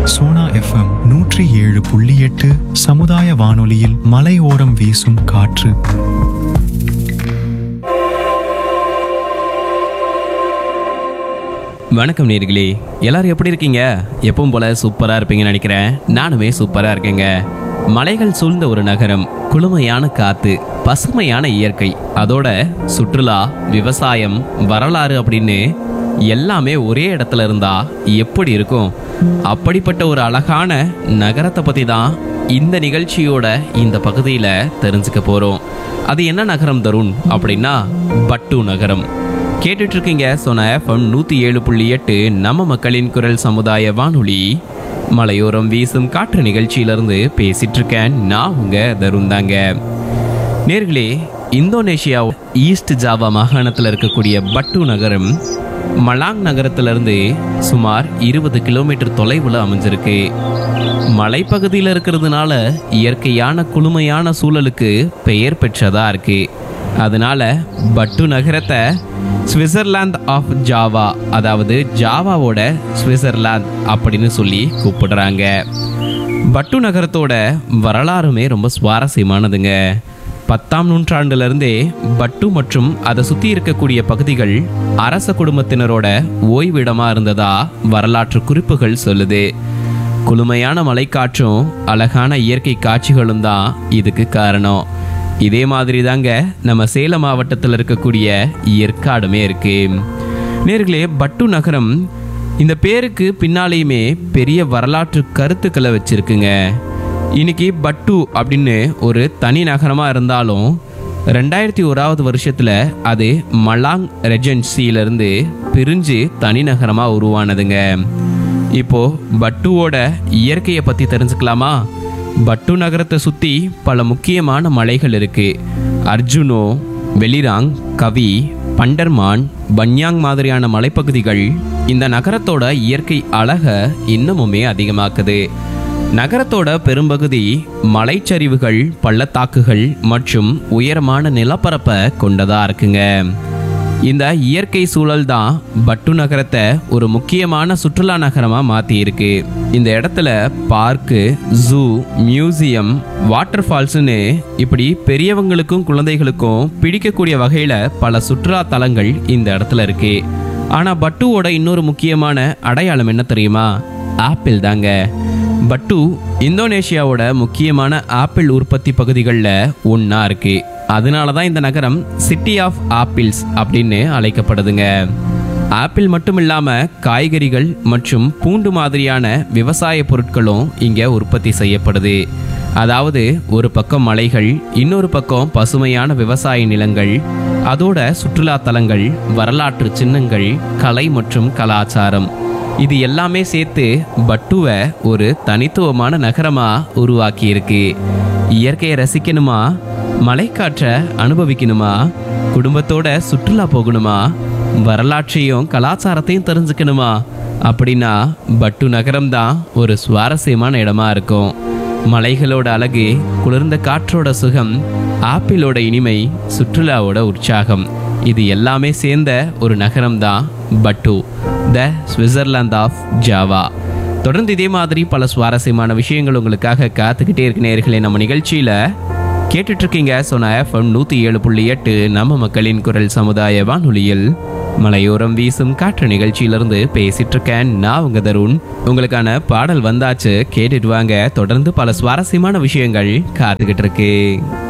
Sona FM நூற்றி ஏழு புள்ளி எட்டு சமுதாய வானொலியில் மலையோரம் வீசும் காற்று வணக்கம் நேர்களே எல்லாரும் எப்படி இருக்கீங்க எப்பவும் போல சூப்பரா இருப்பீங்கன்னு நினைக்கிறேன் நானுமே சூப்பரா இருக்கேங்க மலைகள் சூழ்ந்த ஒரு நகரம் குளுமையான காத்து பசுமையான இயற்கை அதோட சுற்றுலா விவசாயம் வரலாறு அப்படின்னு எல்லாமே ஒரே இடத்துல இருந்தா எப்படி இருக்கும் அப்படிப்பட்ட ஒரு அழகான நகரத்தை பத்தி தான் இந்த நிகழ்ச்சியோட இந்த பகுதியில் தெரிஞ்சுக்க போறோம் அது என்ன நகரம் தருண் அப்படின்னா பட்டு நகரம் கேட்டுட்டு இருக்கீங்க சொன்ன எஃப்எம் நூற்றி ஏழு புள்ளி எட்டு நம்ம மக்களின் குரல் சமுதாய வானொலி மலையோரம் வீசும் காற்று நிகழ்ச்சியிலிருந்து பேசிட்டு இருக்கேன் நான் உங்க தருண் தாங்க நேர்களே இந்தோனேஷியா ஈஸ்ட் ஜாவா மாகாணத்தில் இருக்கக்கூடிய பட்டு நகரம் மலாங் நகரத்திலிருந்து சுமார் இருபது கிலோமீட்டர் தொலைவில் அமைஞ்சிருக்கு மலைப்பகுதியில் இருக்கிறதுனால இயற்கையான குளுமையான சூழலுக்கு பெயர் பெற்றதா இருக்கு அதனால பட்டு நகரத்தை சுவிட்சர்லாந்து ஆஃப் ஜாவா அதாவது ஜாவாவோட சுவிட்சர்லாந்து அப்படின்னு சொல்லி கூப்பிடுறாங்க பட்டு நகரத்தோட வரலாறுமே ரொம்ப சுவாரஸ்யமானதுங்க பத்தாம் நூற்றாண்டுல இருந்தே பட்டு மற்றும் அதை சுத்தி இருக்கக்கூடிய பகுதிகள் அரச குடும்பத்தினரோட ஓய்விடமா இருந்ததா வரலாற்று குறிப்புகள் சொல்லுது குளுமையான மலைக்காற்றும் அழகான இயற்கை காட்சிகளும் தான் இதுக்கு காரணம் இதே மாதிரி தாங்க நம்ம சேலம் மாவட்டத்தில் இருக்கக்கூடிய ஏற்காடுமே இருக்கு நேர்களே பட்டு நகரம் இந்த பேருக்கு பின்னாலேயுமே பெரிய வரலாற்று கருத்துக்களை வச்சிருக்குங்க இன்னைக்கு பட்டு அப்படின்னு ஒரு தனி நகரமாக இருந்தாலும் ரெண்டாயிரத்தி ஓராவது வருஷத்தில் அது மலாங் ரெஜென்சியிலிருந்து பிரிஞ்சு தனி நகரமாக உருவானதுங்க இப்போ பட்டுவோட இயற்கையை பற்றி தெரிஞ்சுக்கலாமா பட்டு நகரத்தை சுற்றி பல முக்கியமான மலைகள் இருக்கு அர்ஜுனோ வெளிராங் கவி பண்டர்மான் பன்யாங் மாதிரியான மலைப்பகுதிகள் இந்த நகரத்தோட இயற்கை அழகை இன்னமுமே அதிகமாக்குது நகரத்தோட பெரும்பகுதி மலைச்சரிவுகள் பள்ளத்தாக்குகள் மற்றும் உயரமான நிலப்பரப்பை கொண்டதா இருக்குங்க இந்த இயற்கை சூழல் தான் பட்டு நகரத்தை ஒரு முக்கியமான சுற்றுலா நகரமா மாத்தி இருக்கு இந்த இடத்துல பார்க்கு ஜூ மியூசியம் வாட்டர் ஃபால்ஸ்னு இப்படி பெரியவங்களுக்கும் குழந்தைகளுக்கும் பிடிக்கக்கூடிய வகையில பல சுற்றுலா தலங்கள் இந்த இடத்துல இருக்கு ஆனா பட்டுவோட இன்னொரு முக்கியமான அடையாளம் என்ன தெரியுமா ஆப்பிள் தாங்க பட்டு இந்தோனேஷியாவோட முக்கியமான ஆப்பிள் உற்பத்தி பகுதிகளில் ஒன்றா இருக்கு அதனால தான் இந்த நகரம் சிட்டி ஆஃப் ஆப்பிள்ஸ் அப்படின்னு அழைக்கப்படுதுங்க ஆப்பிள் மட்டும் இல்லாமல் காய்கறிகள் மற்றும் பூண்டு மாதிரியான விவசாய பொருட்களும் இங்கே உற்பத்தி செய்யப்படுது அதாவது ஒரு பக்கம் மலைகள் இன்னொரு பக்கம் பசுமையான விவசாய நிலங்கள் அதோட சுற்றுலா தலங்கள் வரலாற்று சின்னங்கள் கலை மற்றும் கலாச்சாரம் இது எல்லாமே சேர்த்து பட்டுவை ஒரு தனித்துவமான நகரமா உருவாக்கி இருக்கு இயற்கையை ரசிக்கணுமா மலைக்காற்றை அனுபவிக்கணுமா குடும்பத்தோட சுற்றுலா போகணுமா வரலாற்றையும் கலாச்சாரத்தையும் தெரிஞ்சுக்கணுமா அப்படின்னா பட்டு நகரம் தான் ஒரு சுவாரஸ்யமான இடமா இருக்கும் மலைகளோட அழகு குளிர்ந்த காற்றோட சுகம் ஆப்பிளோட இனிமை சுற்றுலாவோட உற்சாகம் இது எல்லாமே சேர்ந்த ஒரு நகரம் தான் பட்டு த சுவிட்சர்லாந்து ஆஃப் ஜாவா தொடர்ந்து இதே மாதிரி பல சுவாரஸ்யமான விஷயங்கள் உங்களுக்காக காத்துக்கிட்டே இருக்க நேர்களே நம்ம நிகழ்ச்சியில கேட்டுட்டு இருக்கீங்க சொன்ன எஃப்எம் நூத்தி ஏழு புள்ளி எட்டு நம்ம மக்களின் குரல் சமுதாய வானொலியில் மலையோரம் வீசும் காற்று நிகழ்ச்சியிலிருந்து பேசிட்டு இருக்கேன் நான் உங்க தருண் உங்களுக்கான பாடல் வந்தாச்சு கேட்டுட்டு வாங்க தொடர்ந்து பல சுவாரஸ்யமான விஷயங்கள் காத்துக்கிட்டு இருக்கு